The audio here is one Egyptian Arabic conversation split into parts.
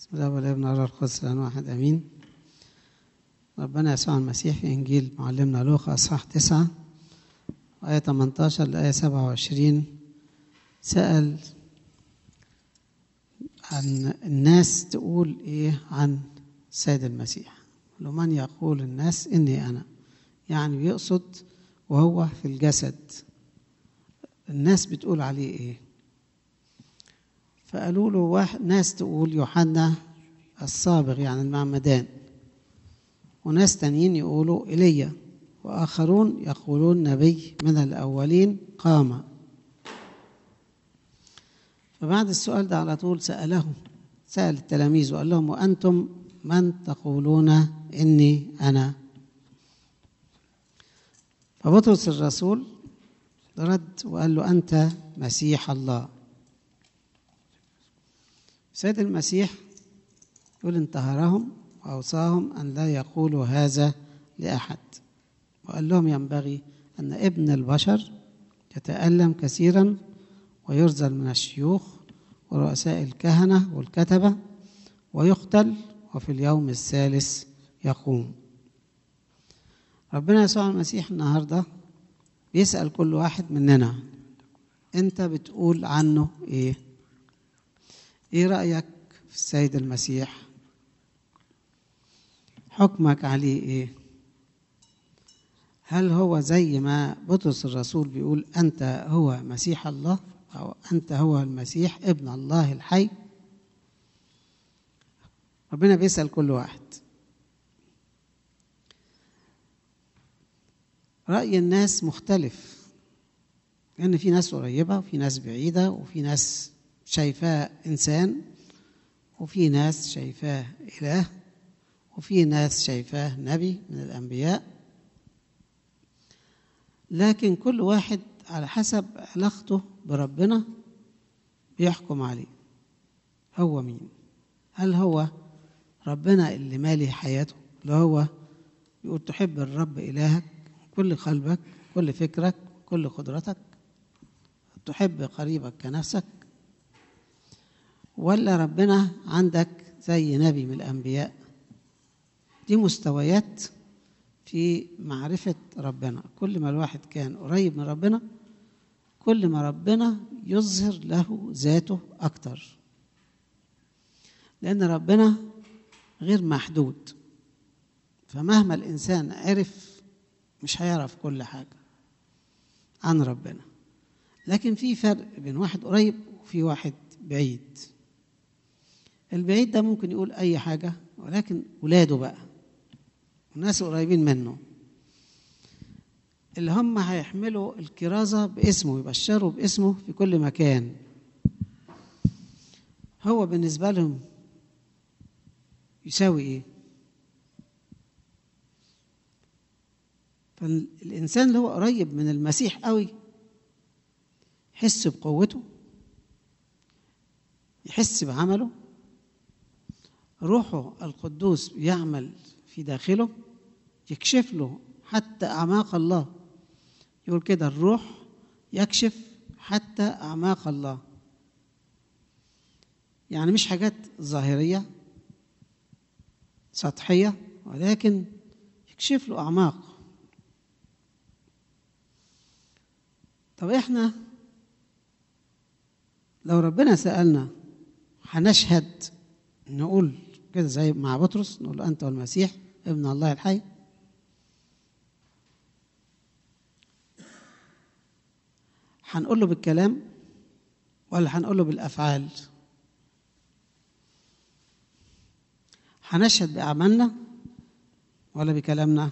بسم الله والابن والروح القدس الان واحد امين ربنا يسوع المسيح في انجيل معلمنا لوقا اصحاح تسعة آية 18 لآية 27 سأل عن الناس تقول ايه عن السيد المسيح لو من يقول الناس اني انا يعني بيقصد وهو في الجسد الناس بتقول عليه ايه فقالوا له واحد ناس تقول يوحنا الصابغ يعني المعمدان وناس تانيين يقولوا ايليا واخرون يقولون نبي من الاولين قام فبعد السؤال ده على طول سالهم سال التلاميذ وقال لهم وانتم من تقولون اني انا فبطرس الرسول رد وقال له انت مسيح الله سيد المسيح يقول انتهرهم واوصاهم ان لا يقولوا هذا لاحد وقال لهم ينبغي ان ابن البشر يتالم كثيرا ويرزل من الشيوخ ورؤساء الكهنه والكتبه ويقتل وفي اليوم الثالث يقوم ربنا يسوع المسيح النهارده بيسال كل واحد مننا انت بتقول عنه ايه ايه رايك في السيد المسيح حكمك عليه ايه هل هو زي ما بطرس الرسول بيقول انت هو مسيح الله او انت هو المسيح ابن الله الحي ربنا بيسال كل واحد راي الناس مختلف لان يعني في ناس قريبه وفي ناس بعيده وفي ناس شايفاه انسان وفي ناس شايفاه اله وفي ناس شايفاه نبي من الانبياء لكن كل واحد على حسب علاقته بربنا بيحكم عليه هو مين هل هو ربنا اللي مالي حياته اللي هو يقول تحب الرب الهك كل قلبك كل فكرك كل قدرتك تحب قريبك كنفسك ولا ربنا عندك زي نبي من الانبياء دي مستويات في معرفة ربنا كل ما الواحد كان قريب من ربنا كل ما ربنا يظهر له ذاته أكتر لأن ربنا غير محدود فمهما الإنسان عرف مش هيعرف كل حاجة عن ربنا لكن في فرق بين واحد قريب وفي واحد بعيد البعيد ده ممكن يقول أي حاجة ولكن ولاده بقى الناس قريبين منه اللي هم هيحملوا الكرازة باسمه يبشروا باسمه في كل مكان هو بالنسبة لهم يساوي ايه فالإنسان اللي هو قريب من المسيح قوي يحس بقوته يحس بعمله روحه القدوس يعمل في داخله يكشف له حتى أعماق الله يقول كده الروح يكشف حتى أعماق الله يعني مش حاجات ظاهرية سطحية ولكن يكشف له أعماق طب إحنا لو ربنا سألنا هنشهد نقول كده زي مع بطرس نقول أنت والمسيح ابن الله الحي هنقول له بالكلام ولا هنقول له بالافعال هنشهد باعمالنا ولا بكلامنا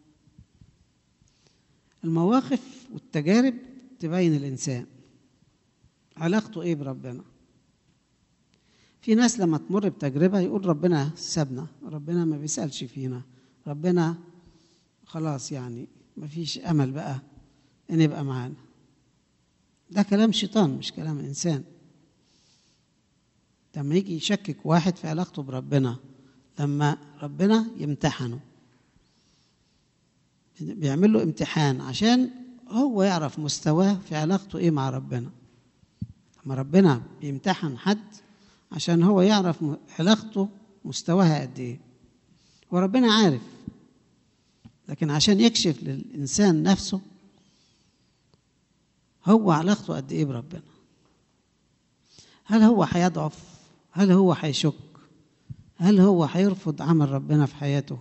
المواقف والتجارب تبين الانسان علاقته ايه بربنا في ناس لما تمر بتجربه يقول ربنا سابنا ربنا ما بيسالش فينا ربنا خلاص يعني ما فيش امل بقى ان يبقى معانا ده كلام شيطان مش كلام انسان لما يجي يشكك واحد في علاقته بربنا لما ربنا يمتحنه بيعمل له امتحان عشان هو يعرف مستواه في علاقته ايه مع ربنا لما ربنا بيمتحن حد عشان هو يعرف م- علاقته مستواها قد ايه وربنا عارف لكن عشان يكشف للإنسان نفسه هو علاقته قد ايه بربنا هل هو هيضعف هل هو هيشك هل هو هيرفض عمل ربنا في حياته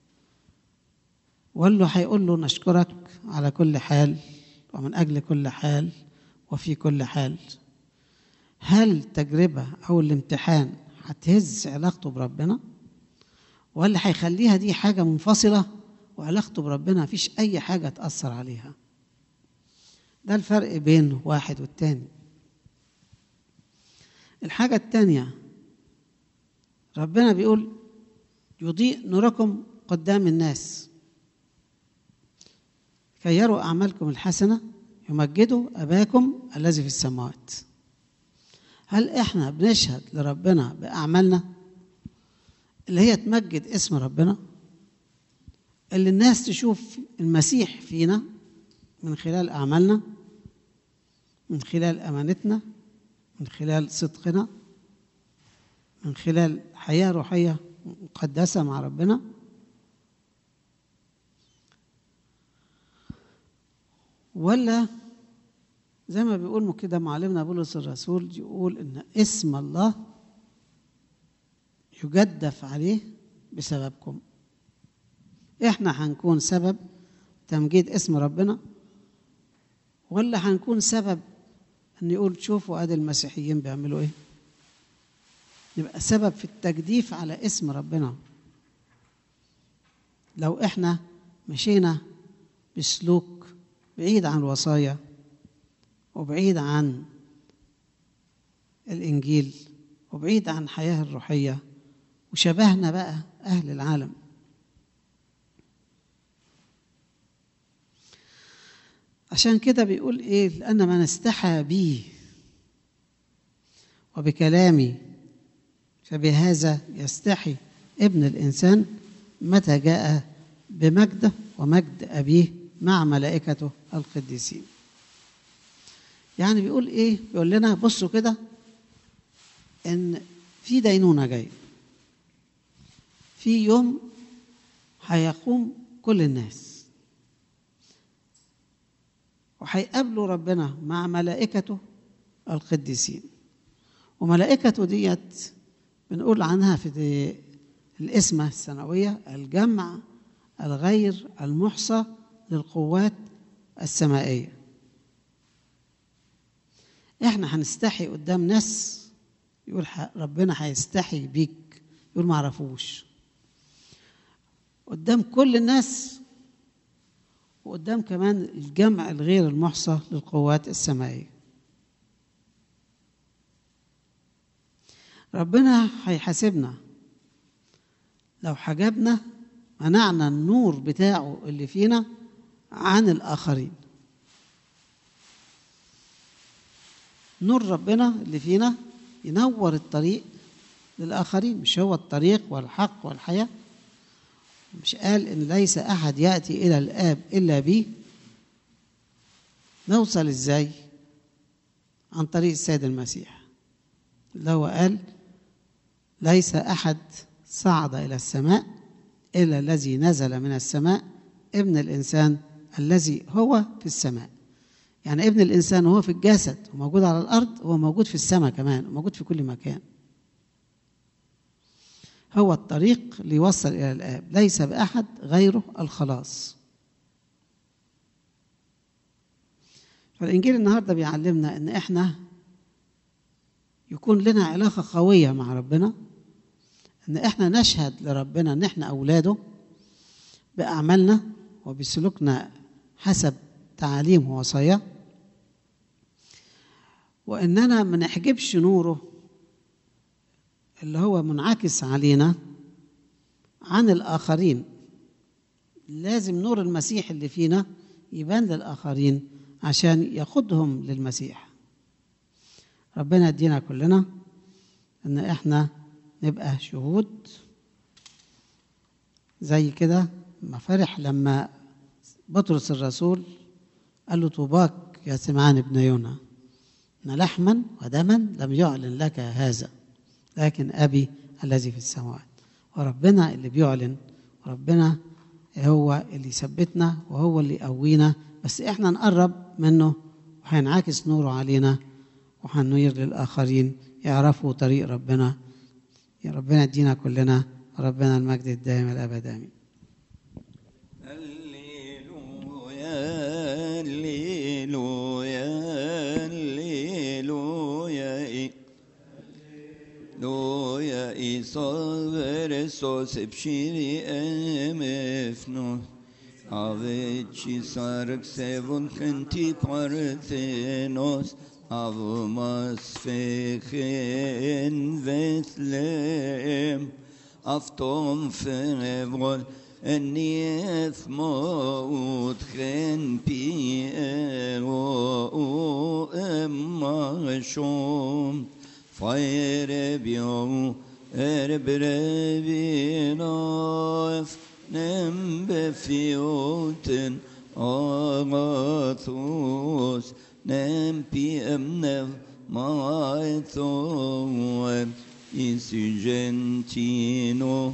ولا هيقول له نشكرك على كل حال ومن أجل كل حال وفي كل حال هل التجربة أو الامتحان هتهز علاقته بربنا ولا هيخليها دي حاجة منفصلة وعلاقته بربنا مفيش أي حاجة تأثر عليها ده الفرق بين واحد والتاني الحاجة التانية ربنا بيقول يضيء نوركم قدام الناس كي يروا أعمالكم الحسنة يمجدوا أباكم الذي في السماوات هل إحنا بنشهد لربنا بأعمالنا اللي هي تمجد اسم ربنا اللي الناس تشوف المسيح فينا من خلال أعمالنا من خلال أمانتنا من خلال صدقنا من خلال حياة روحية مقدسة مع ربنا ولا زي ما بيقول كده معلمنا بولس الرسول يقول ان اسم الله يجدف عليه بسببكم احنا هنكون سبب تمجيد اسم ربنا ولا هنكون سبب ان يقول شوفوا ادي المسيحيين بيعملوا ايه يبقى سبب في التجديف على اسم ربنا لو احنا مشينا بسلوك بعيد عن الوصايا وبعيد عن الانجيل وبعيد عن الحياه الروحيه وشبهنا بقى اهل العالم عشان كده بيقول ايه لان من استحى بي وبكلامي فبهذا يستحي ابن الانسان متى جاء بمجده ومجد ابيه مع ملائكته القديسين يعني بيقول ايه بيقول لنا بصوا كده ان في دينونه جايه في يوم هيقوم كل الناس وهيقابلوا ربنا مع ملائكته القديسين وملائكته ديت بنقول عنها في الاسمة السنوية الجمع الغير المحصى للقوات السمائية احنا هنستحي قدام ناس يقول ربنا هيستحي بيك يقول ما عرفوش قدام كل الناس وقدام كمان الجمع الغير المحصى للقوات السمائية ربنا هيحاسبنا لو حجبنا منعنا النور بتاعه اللي فينا عن الآخرين نور ربنا اللي فينا ينور الطريق للآخرين مش هو الطريق والحق والحياة مش قال إن ليس أحد يأتي إلى الآب إلا بي نوصل إزاي عن طريق السيد المسيح اللي هو قال ليس أحد صعد إلى السماء إلا الذي نزل من السماء ابن الإنسان الذي هو في السماء يعني ابن الإنسان وهو في الجسد وموجود على الأرض هو موجود في السماء كمان وموجود في كل مكان هو الطريق ليوصل إلى الآب ليس بأحد غيره الخلاص فالإنجيل النهاردة بيعلمنا إن إحنا يكون لنا علاقة قوية مع ربنا إن إحنا نشهد لربنا إن إحنا أولاده بأعمالنا وبسلوكنا حسب تعاليم ووصاياه وإننا ما نحجبش نوره اللي هو منعكس علينا عن الآخرين لازم نور المسيح اللي فينا يبان للآخرين عشان يقودهم للمسيح ربنا يدينا كلنا ان احنا نبقى شهود زي كده ما فرح لما بطرس الرسول قال له طوباك يا سمعان ابن يونا ان لحما ودما لم يعلن لك هذا لكن أبي الذي في السماوات وربنا اللي بيعلن وربنا هو اللي يثبتنا وهو اللي يقوينا بس احنا نقرب منه وهينعكس نوره علينا وهننير للآخرين يعرفوا طريق ربنا يا ربنا يدينا كلنا وربنا المجد الدائم الأبد آمين Alleluia, alleluia, alleluia. Loja i salvere så sepshiri emefno. Aveci sark sevon kenti parthenos. Avmas fechen Bethlehem. Aftom fevron اني اثموت خن بي او اما شوم فاير بيو اربربيناف نم بفيوتن اغاثوس نم بي امنف مايثوم إسجنتينو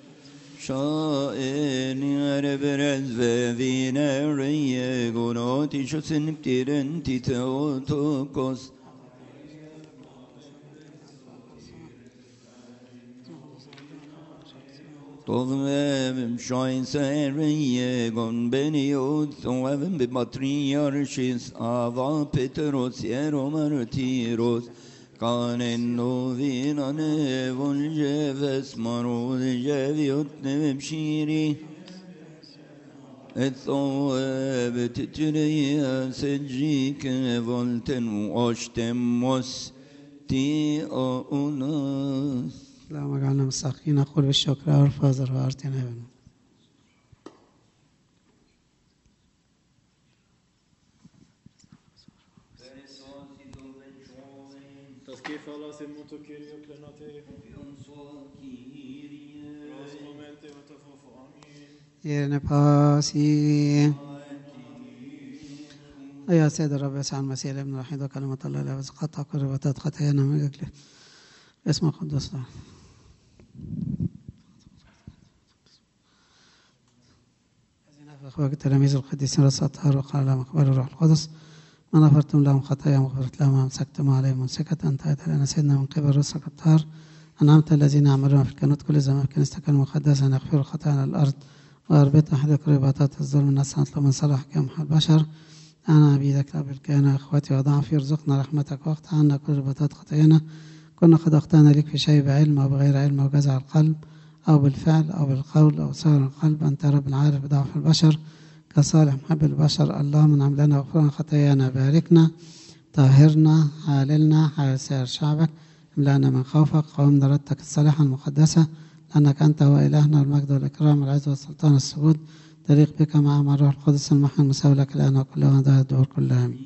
شائن يربرز فينا ريغونوتي شو سنبتيرنتي توتوكوس Tolvem shine serigon beniot tolvem bimatriarchis ava Petros eromartiros kanen novina nevon jeves marod jeviot nevshiri الثواب تتريا سجيك فولتن واشتموس تي أوناس اللهم اجعلنا مستحقين نقول بالشكر اور فازر وارتنا بنا Taské falas in moto Kyrie klenate. Ros momente votafofo amin. يرنا باسي أيها السيد الرب يسوع المسيح الابن الوحيد وكلمة الله الذي قطع كل رباطات خطايانا من أجله اسم القدوس الله. الذين في أخوك التلاميذ القديسين رسول الطهار وقال لهم أقبلوا الروح القدس ما نفرتم لهم خطاياهم وغفرت لهم ما أمسكتم عليهم منسكة أنتهت لنا سيدنا من قبل رسلك الطهار أنعمت الذين يعملون في الكنوت كل زمان في كنيستك المقدسة أن يغفروا خطايانا الأرض وأربطنا حدك رباطات الظلم الناس نطلب من صلاح جمح البشر أنا عبيدك الأب الكهنة إخوتي وضعفي ارزقنا رحمتك واقطع عنا كل رباطات خطايانا كنا قد أخطأنا لك في شيء بعلم أو بغير علم أو جزع القلب أو بالفعل أو بالقول أو سهر القلب أنت رب العارف بضعف البشر كصالح محب البشر اللهم انعم لنا وغفرنا خطايانا باركنا طهرنا حاللنا حال سائر شعبك املأنا من خوفك قومنا ردتك الصالحة المقدسة لأنك أنت هو إلهنا المجد والإكرام والعز والسلطان السجود تليق بك مع مع الروح القدس المحن المساوي لك الآن وكل وضع الدور كلها آمين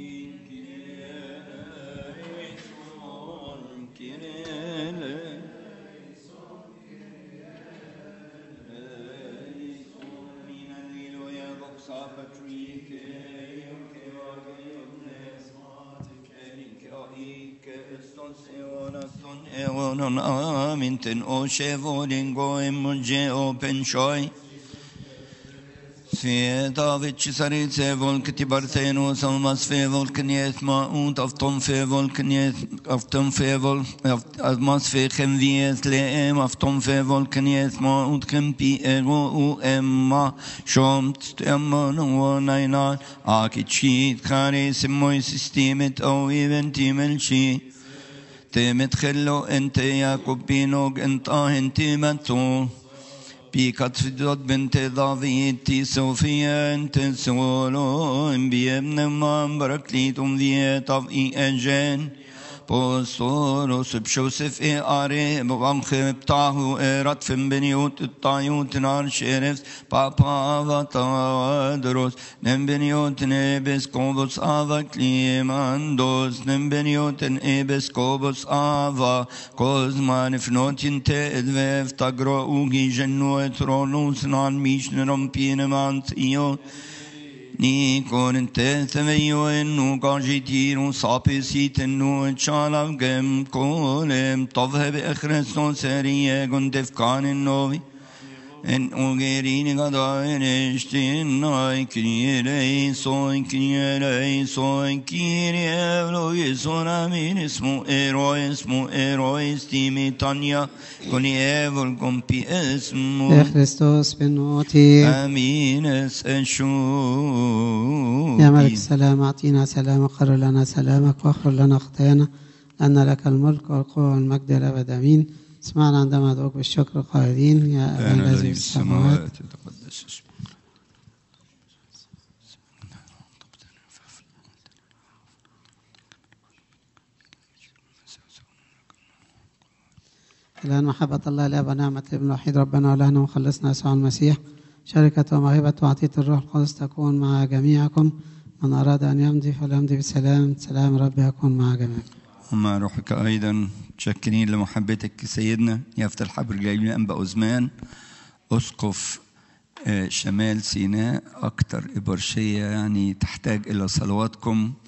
Eonon aminten o shevolin goem je open shoy. David Cesarice volk Barthenos almas fe volken jet ma und auf tom fe volken jet auf tom fe vol almas fe chem viet leem auf tom fe volken jet ma und kempi ego u emma shomt emma no naina akichit kare simoy systemet o eventimen chi تمت خلو انت يعقوب بينوج انت انت متو بيكت فدوت بنت دافيد تي صوفيا انت سولو بيبن ما بركليتم ذي طفئي اجين بوستولوس بشوسف اي اري بغم خبتاهو ايرات فم بنيوت الطايوت نار شرفت بابا وطادروس نم بنيوت نبس كوبوس آفا كليماندوس نم بنيوت نبس كوبوس آفا كوزمان فنوتين تدوف تقرأ اوغي جنو اترونوس نان ميش نرم بينمان تيوت Ni kon te temeyo ennu gajitiro sapis ennu chalav gem kolem tovhe be Christos serie gondefkan novi. En ogerin gadain estin ay kire soy kire soy kire lo yeson amin ismu ero ismu ero istimitania con evol compi esmu يا كريستوس بنوتي امين اس اشو يا ملك السلام أعطينا سلامك قرر لنا سلامك واغفر لنا خطايانا لأن لك الملك والقوة والمجد الأبد أمين اسمعنا عندما ندعوك بالشكر قائلين يا أبانا الذي في السماوات تقدس اسمك الآن محبة الله الآب ونعمة الابن الوحيد ربنا ولهنا وخلصنا يسوع المسيح شركة وموهبة وعطية الروح القدس تكون مع جميعكم من أراد أن يمضي فليمضي بسلام سلام ربي يكون مع جميعكم ومع روحك أيضا متشكرين لمحبتك سيدنا يفتح الحبر جايبين أنبا أزمان أسقف آه، شمال سيناء أكتر إبرشية يعني تحتاج إلى صلواتكم